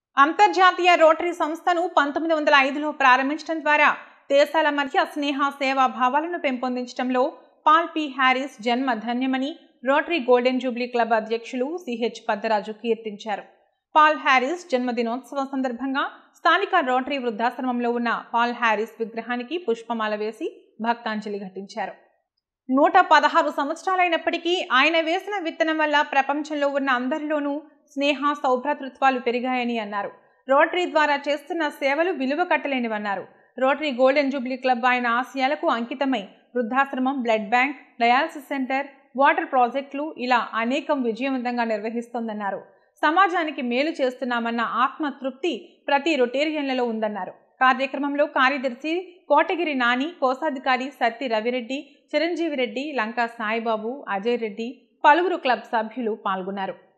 అంతర్జాతీయ రోటరీ సంస్థను పంతొమ్మిది వందల ఐదులో ప్రారంభించడం ద్వారా దేశాల మధ్య స్నేహ సేవా భావాలను పెంపొందించడంలో పాల్ పి హ్యారిస్ జన్మ ధన్యమని రోటరీ గోల్డెన్ జూబ్లీ క్లబ్ అధ్యక్షులు సిహెచ్ పద్దరాజు కీర్తించారు పాల్ హ్యారిస్ జన్మదినోత్సవం సందర్భంగా స్థానిక రోటరీ వృద్ధాశ్రమంలో ఉన్న పాల్ హ్యారిస్ విగ్రహానికి పుష్పమాల వేసి భక్తాంజలి ఘటించారు నూట పదహారు సంవత్సరాలైనప్పటికీ ఆయన వేసిన విత్తనం వల్ల ప్రపంచంలో ఉన్న అందరిలోనూ స్నేహ సౌభ్రాతృత్వాలు పెరిగాయని అన్నారు రోటరీ ద్వారా చేస్తున్న సేవలు విలువ కట్టలేనివన్నారు రోటరీ గోల్డెన్ జూబ్లీ క్లబ్ ఆయన ఆశయాలకు అంకితమై వృద్ధాశ్రమం blood bank dialysis centre water ప్రాజెక్టులు ఇలా అనేకం విజయవంతంగా నిర్వహిస్తోందన్నారు సమాజానికి మేలు చేస్తున్నామన్న ఆత్మతృప్తి ప్రతి రొటేరియన్లలో ఉందన్నారు కార్యక్రమంలో కార్యదర్శి కోటగిరి నాని కోశాధికారి సత్తి రవిరెడ్డి చిరంజీవి రెడ్డి లంకా సాయిబాబు అజయ్ రెడ్డి పలువురు క్లబ్ సభ్యులు పాల్గొన్నారు